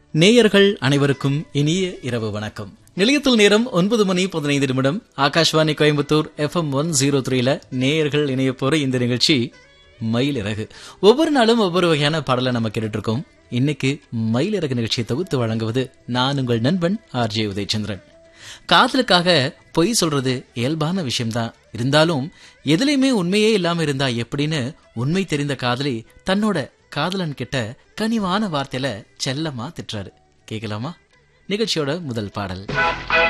நேயர்கள் அனைவருக்கும் இனிய இரவு வணக்கம் நிலையத்தில் நேரம் ஒன்பது மணி பதினைந்து நிமிடம் Akashvani Coimbatore FM one zero த்ரீல நேயர்கள் இணைய போற இந்த நிகழ்ச்சி மயிலிறகு ஒவ்வொரு நாளும் ஒவ்வொரு வகையான பாடலை நம்ம கேட்டுட்டு இருக்கோம் இன்னைக்கு மயிலிறகு நிகழ்ச்சியை தொகுத்து வழங்குவது நான் உங்கள் நண்பன் ஆர் ஜே உதயச்சந்திரன் காதலுக்காக பொய் சொல்றது இயல்பான விஷயம்தான் இருந்தாலும் எதுலையுமே உண்மையே இல்லாம இருந்தா எப்படின்னு உண்மை தெரிந்த காதலி தன்னோட காதலன் கிட்ட கனிவான வார்த்தையில செல்லமா திட்டுறாரு கேட்கலாமா நிகழ்ச்சியோட முதல் பாடல்